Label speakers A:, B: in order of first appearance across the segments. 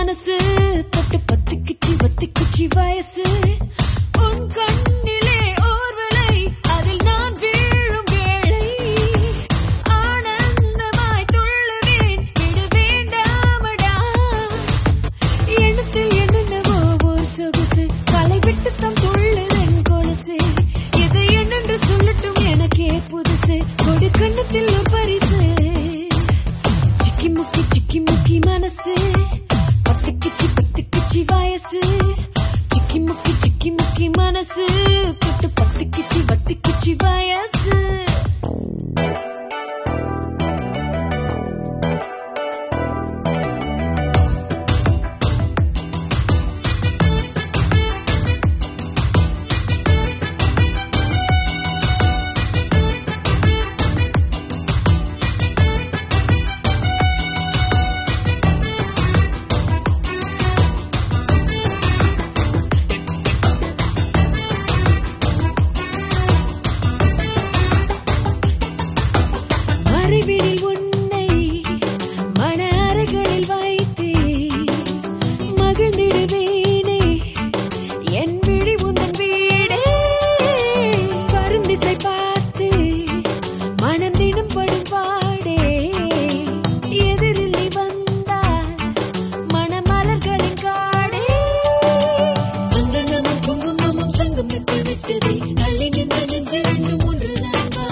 A: மனசு தொட்டு பத்துக்குச்சி வத்திக்குச்சி வயசு உன் கண்ணிலே ஓர்வலை அதில் நான் வீழும் வேளை ஆனந்தமாய் துள்ளுவேன் விட வேண்டாமடா எண்ணத்தில் என்னென்னவோ ஒரு சொகுசு கலை விட்டு தம் துள்ளுதன் கொலுசு எது என்னென்று சொல்லட்டும் எனக்கே புதுசு கொடு கண்ணத்தில் ஒரு பரிசு சிக்கி முக்கி சிக்கி முக்கி மனசு பத்துக்குச்சி பத்துக்குச்சி வயசு சிக்கி முக்கி சிக்கி முக்கி மனசு தொட்டு பத்துக்குச்சி பத்துக்குச்சி வயசு மறைவினில் உன்னை மன அறைகளில் வைத்தே மகிழ்ந்திடுவேனே என் விழி உந்தன் வீடே பருந்திசை பார்த்து மனம் தினம் படும் பாடே எதிரில் நீ வந்தால் மணமலர்களின் காடே சந்தனமும் குங்குமமும் சங்கமித்து விட்டதே தள்ளி நின்ற நெஞ்சு ரெண்டும் ஒன்றுதான் வா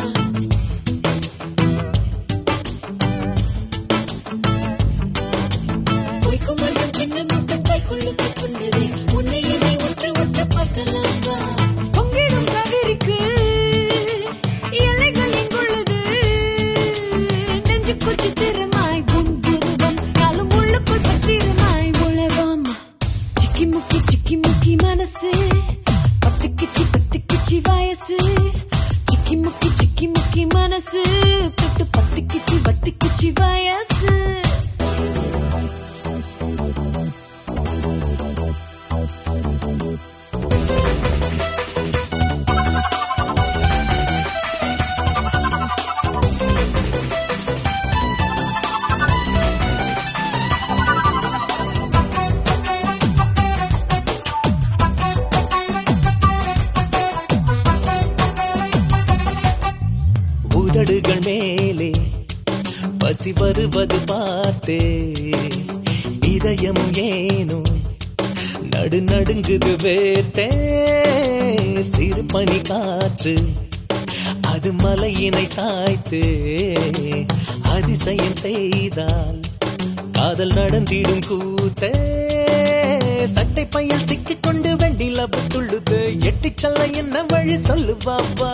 A: பொய்க்கும் மட்டும் சின்ன மட்டும் கைக்குள்ளுக்கு கொண்டதே உன்னை என்னை ஒற்ற ஒற்ற பார்க்கலாம் வா பொங்கிடும் கவிருக்கு எல்லைகள் எங்குள்ளது நெஞ்சு குச்சி திருமாய் உன் உருவம் நாளும் உள்ளுக்குள் பத்திரமாய் உழவம் சிக்கி முக்கி சிக்கி முக்கி மனசு பத்துக்குச்சி பத்துக்குச்சி வயசு சிக்கி முக்கி சிக்கி முக்கி மனசு தொட்டு பத்துக்குச்சி பத்துக்குச்சி வயசு
B: உதடுகள் மேலே பசி வருவது பார்த்தே இதயம் ஏனோ நடு நடுங்குது வேத்தே சிறு பனி காற்று அது மலையினை சாய்த்து அதிசயம் செய்தால் காதல் நடந்திடும் கூத்தே சட்டை பையில் சிக்கிக்கொண்டு வெண்டில துள்ளுது எட்டிச் செல்ல என்ன வழி சொல்லுவாவா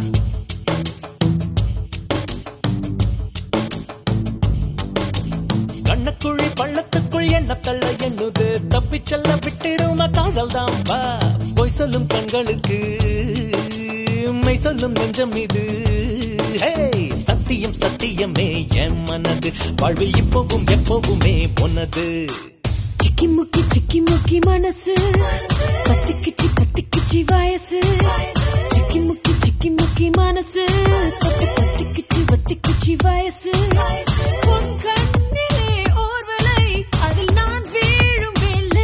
B: கண்ணக்குழி பள்ளத்துக்குள் என்ன தள்ள எண்ணுது தப்பிச் செல்ல விட்டிடுமா காதல் தான் வா பொய் சொல்லும் கண்களுக்கு மெய் சொல்லும் நெஞ்சம் இது ஹே சத்தியம் சத்தியமே என் மனது வாழ்வில் இப்போவும் எப்போவுமே பொன்னது
A: சிக்கி முக்கி சிக்கி முக்கி மனசு பத்திக்குச்சி பத்திக்குச்சி வயசு சிக்கி முக்கி சிக்கி முக்கி மனசு பத்து பத்திக்குச்சி பத்திக்குச்சி வயசு உன் கண்ணிலே ஓர்வலை அதில் நான் வீழும் வேளை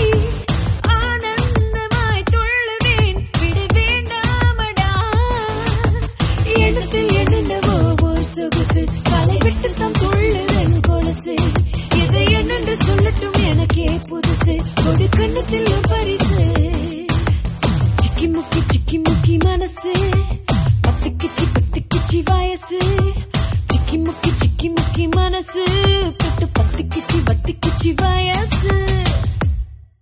A: ஆனந்தமாய் துள்ளுவேன் விட வேண்டாமடா எண்ணத்தில் என்னென்னவோ ஒரு சொகுசு கலை விட்டு தம் துள்ளுதன் கொலுசு எதை என்னென்று சொல்லட்டும் எனக்கே புதுசு கொடு கண்ணத்தில் ஒரு பரிசு சிக்கி முக்கி சிக்கி முக்கி மனசு பத்துக்குச்சி பத்துக்குச்சி வயசு சிக்கி முக்கி சிக்கி முக்கி மனசு தொட்டு பத்துக்குச்சி பத்துக்குச்சி வயசு